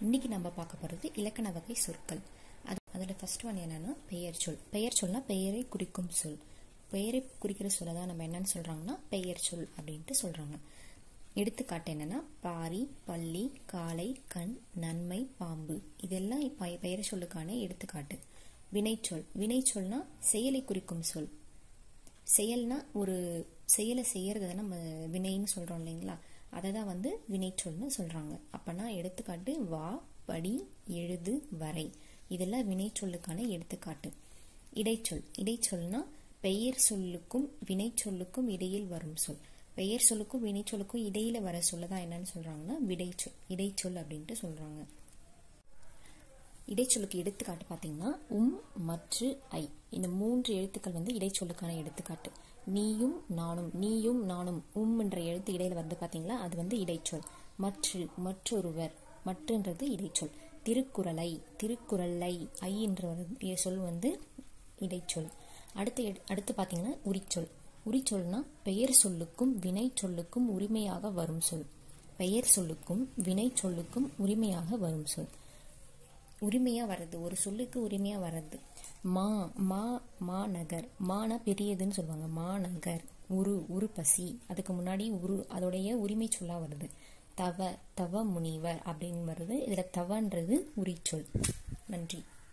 இன்னைக்கு நம்ம பார்க்க போகிறது இலக்கண வகை சொற்கள் அது அதில் ஃபர்ஸ்ட் ஒன் என்னன்னா பெயர் சொல் பெயர் சொல்னா பெயரை குறிக்கும் சொல் பெயரை குறிக்கிற சொல்லை தான் நம்ம என்னன்னு சொல்றாங்கன்னா பெயர் சொல் அப்படின்ட்டு சொல்றாங்க எடுத்துக்காட்டு என்னன்னா பாரி பள்ளி காளை கண் நன்மை பாம்பு இதெல்லாம் இப்ப பெயர் சொல்லுக்கான எடுத்துக்காட்டு வினைச்சொல் வினைச்சொல்னா செயலை குறிக்கும் சொல் செயல்னா ஒரு செயலை செய்யறத நம்ம வினைன்னு சொல்றோம் இல்லைங்களா அதை தான் வந்து வினைச்சொல்னு சொல்றாங்க அப்பனா எடுத்துக்காட்டு வா படி எழுது வரை இதெல்லாம் வினைச்சொல்லுக்கான எடுத்துக்காட்டு இடைச்சொல் இடைச்சொல்னா பெயர் சொல்லுக்கும் வினைச்சொல்லுக்கும் இடையில் வரும் சொல் பெயர் சொல்லுக்கும் வினைச்சொல்லுக்கும் இடையில வர சொல்லதான் என்னன்னு சொல்றாங்கன்னா விடைச்சொல் இடைச்சொல் அப்படின்ட்டு சொல்றாங்க இடைச்சொல்லுக்கு எடுத்துக்காட்டு பார்த்தீங்கன்னா உம் மற்று ஐ இந்த மூன்று எழுத்துக்கள் வந்து இடைச்சொல்லுக்கான எடுத்துக்காட்டு நீயும் நானும் நீயும் நானும் உம் என்ற எழுத்து இடையில வந்து பார்த்தீங்களா அது வந்து இடைச்சொல் மற்று மற்றொருவர் மற்றுன்றது இடைச்சொல் திருக்குறளை திருக்குறளை ஐ என்ற சொல் வந்து இடைச்சொல் அடுத்து அடுத்து பார்த்தீங்கன்னா உரிச்சொல் உரிச்சொல்னா பெயர் சொல்லுக்கும் வினை சொல்லுக்கும் உரிமையாக வரும் சொல் பெயர் சொல்லுக்கும் வினை சொல்லுக்கும் உரிமையாக வரும் சொல் உரிமையா வர்றது ஒரு சொல்லுக்கு உரிமையா வர்றது மா மா மாநகர் மானா பெரியதுன்னு சொல்லுவாங்க மாநகர் உரு உரு பசி அதுக்கு முன்னாடி உரு அதோடைய உரிமை சொல்லா வருது தவ தவ முனிவர் அப்படின்னு வருது இதுல தவன்றது உரிச்சொல் நன்றி